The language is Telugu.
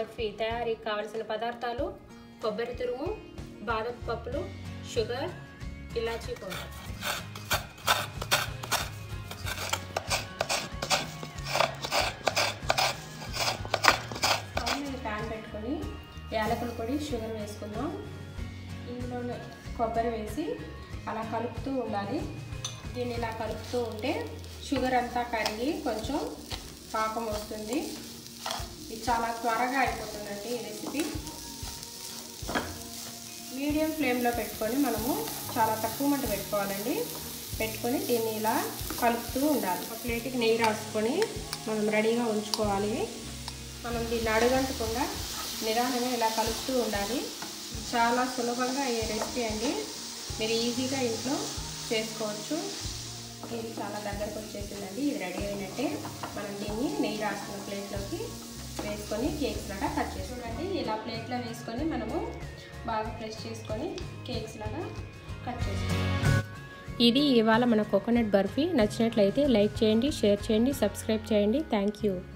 బర్ఫీ తయారీకి కావలసిన పదార్థాలు కొబ్బరి తురుము బాదం పప్పులు షుగర్ ఇలాచీ పౌడర్ స్టవ్ మీద ప్యాన్ పెట్టుకొని యాలకుల పొడి షుగర్ వేసుకుందాం ఇందులో కొబ్బరి వేసి అలా కలుపుతూ ఉండాలి దీన్ని ఇలా కలుపుతూ ఉంటే షుగర్ అంతా కరిగి కొంచెం పాకం వస్తుంది ఇది చాలా త్వరగా అయిపోతుందండి ఈ రెసిపీ మీడియం ఫ్లేమ్లో పెట్టుకొని మనము చాలా తక్కువ మంట పెట్టుకోవాలండి పెట్టుకొని దీన్ని ఇలా కలుపుతూ ఉండాలి ఒక ప్లేట్కి నెయ్యి రాసుకొని మనం రెడీగా ఉంచుకోవాలి మనం దీన్ని అడుగంటకుండా నిదానంగా ఇలా కలుపుతూ ఉండాలి చాలా సులభంగా అయ్యే రెసిపీ అండి మీరు ఈజీగా ఇంట్లో చేసుకోవచ్చు ఇది చాలా దగ్గరకు వచ్చేసిందండి ఇది రెడీ అయినట్టే మనం దీన్ని నెయ్యి రాసుకున్న ప్లేట్లోకి వేసుకొని కేక్స్ లాగా కట్ చేసి చూడండి ఇలా ప్లేట్లో వేసుకొని మనము బాగా ప్రెస్ చేసుకొని కేక్స్ లాగా కట్ చేసుకోవాలి ఇది ఇవాళ మన కోకోనట్ బర్ఫీ నచ్చినట్లయితే లైక్ చేయండి షేర్ చేయండి సబ్స్క్రైబ్ చేయండి థ్యాంక్ యూ